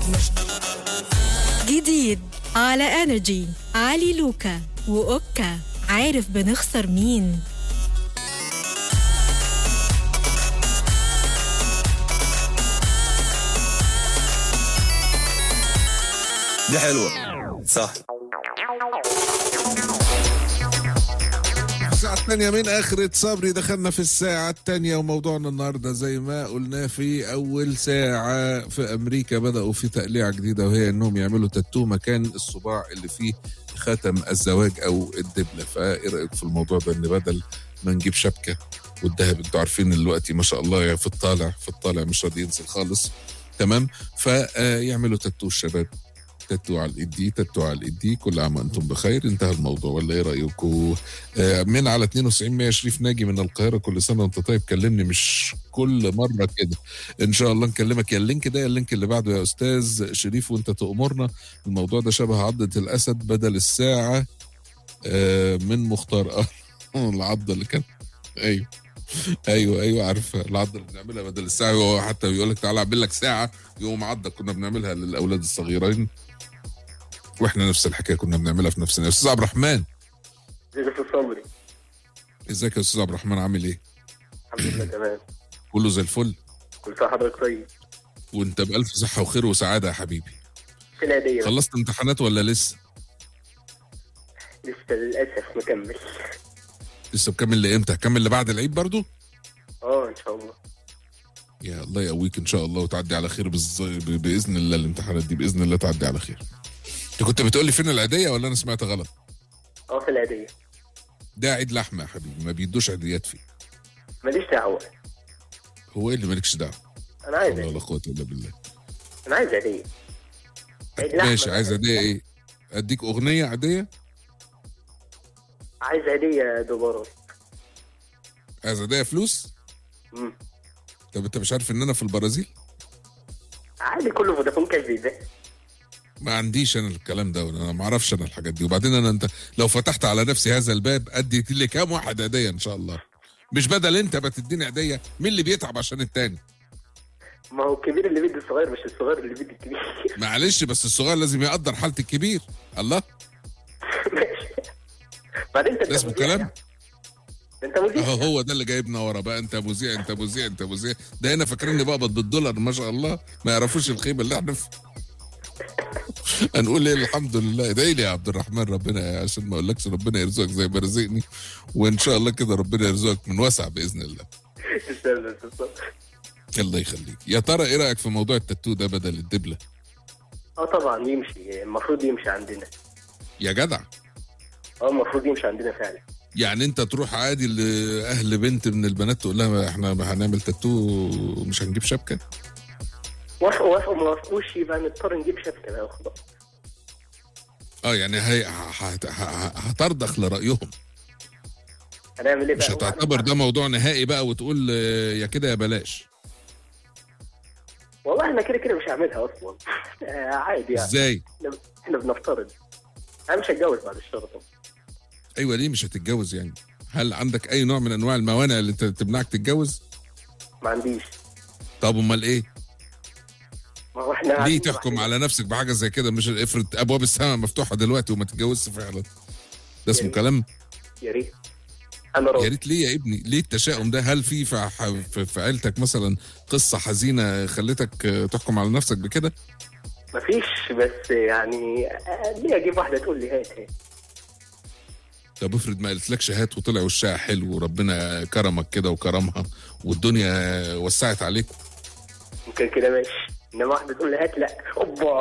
جديد على انرجي علي لوكا واوكا عارف بنخسر مين دي حلوة صح الساعة الثانية من آخرة صبري دخلنا في الساعة الثانية وموضوعنا النهاردة زي ما قلنا في أول ساعة في أمريكا بدأوا في تقليعة جديدة وهي إنهم يعملوا تاتو مكان الصباع اللي فيه ختم الزواج أو الدبلة فإيه رأيك في الموضوع ده إن بدل ما نجيب شبكة والذهب انتوا عارفين دلوقتي ما شاء الله يعني في الطالع في الطالع مش راضي ينزل خالص تمام فيعملوا تاتو الشباب تاتو على الايد دي تاتو على الايد دي كل عام وانتم بخير انتهى الموضوع ولا ايه رايكم آه، من على 92 100 شريف ناجي من القاهره كل سنه وانت طيب كلمني مش كل مره كده ان شاء الله نكلمك يا اللينك ده يا اللينك اللي بعده يا استاذ شريف وانت تأمرنا الموضوع ده شبه عضة الاسد بدل الساعه آه، من مختار اه العضه اللي كان ايوه ايوه ايوه عارف العضه اللي بنعملها بدل الساعه هو حتى بيقول لك تعالى اعمل لك ساعه يوم عضه كنا بنعملها للاولاد الصغيرين واحنا نفس الحكايه كنا بنعملها في نفسنا استاذ عبد الرحمن ازيك يا استاذ صبري ازيك يا استاذ عبد الرحمن عامل ايه الحمد لله تمام كله زي الفل كل سنه حضرتك طيب وانت بالف صحه وخير وسعاده يا حبيبي في العيدية خلصت امتحانات ولا لسه لسه للاسف مكمل لسه مكمل لامتى هكمل لبعد العيد برضو اه ان شاء الله يا الله يقويك ان شاء الله وتعدي على خير بالز... ب- باذن الله الامتحانات دي باذن الله تعدي على خير انت كنت بتقول لي فين العيديه ولا انا سمعت غلط اه في العيدية ده عيد لحمه يا حبيبي ما بيدوش عيديات فيه ماليش دعوة هو ايه اللي مالكش دعوه انا عايز لا عيدية ولا قوه الا بالله انا عايز عيدية عيد لحمة ماشي عايز عيديه ايه اديك اغنيه عاديه عايز عيدية دولارات عايز عيديه فلوس مم. طب انت مش عارف ان انا في البرازيل عادي كله فودافون كاش بيبيع ما عنديش انا الكلام ده انا ما اعرفش انا الحاجات دي وبعدين انا انت لو فتحت على نفسي هذا الباب ادي لي كام واحد هديه ان شاء الله مش بدل انت بتديني هديه مين اللي بيتعب عشان التاني ما هو الكبير اللي بيدي الصغير مش الصغير اللي بيدي الكبير معلش بس الصغير لازم يقدر حاله الكبير الله ماشي بعدين انت ده اسمه مذيع كلام يعني. انت مذيع اهو هو ده اللي جايبنا ورا بقى انت مذيع انت مذيع انت مذيع ده هنا فاكريني بقبض بالدولار ما شاء الله ما يعرفوش الخيبه اللي احنا في هنقول ايه الحمد لله ادعي لي يا عبد الرحمن ربنا عشان ما اقولكش ربنا يرزقك زي ما رزقني وان شاء الله كده ربنا يرزقك من وسع باذن الله تسلم يا أستاذ صبري. الله يخليك يا ترى ايه رايك في موضوع التاتو ده بدل الدبله اه طبعا يمشي المفروض يمشي عندنا يا جدع اه المفروض يمشي عندنا فعلا يعني انت تروح عادي لاهل بنت من البنات تقول لها احنا هنعمل تاتو مش هنجيب شبكه وافقوا وافقوا ما وافقوش يبقى نضطر نجيب شبكه بقى وخلاص اه يعني هي هت- ه- هترضخ لرايهم هنعمل ايه مش بقى هتعتبر ده موضوع نهائي بقى وتقول آه، يا كده يا بلاش والله احنا كده كده مش هعملها اصلا آه عادي يعني ازاي احنا- احنا بنفترض انا مش هتجوز بعد الشهر ده ايوه ليه مش هتتجوز يعني هل عندك اي نوع من انواع الموانع اللي ت- تمنعك تتجوز ما عنديش طب امال ايه ما هو احنا ليه قاعدين تحكم لوحدنا. على نفسك بحاجه زي كده مش افرض ابواب السماء مفتوحه دلوقتي وما تتجوزش فعلا ده اسمه يعني- كلام يا ريت انا يا راضي ريت ليه يا ابني ليه التشاؤم ده هل في في في- في عيلتك مثلا قصه حزينه خلتك آه، تحكم على نفسك بكده مفيش بس يعني آه، ليه اجيب واحده تقول لي هات هات طب افرض ما قالتلكش هات وطلع وشها حلو وربنا كرمك كده وكرمها والدنيا وسعت عليك ممكن كده ماشي انما واحده تقول لي هات لا اوبا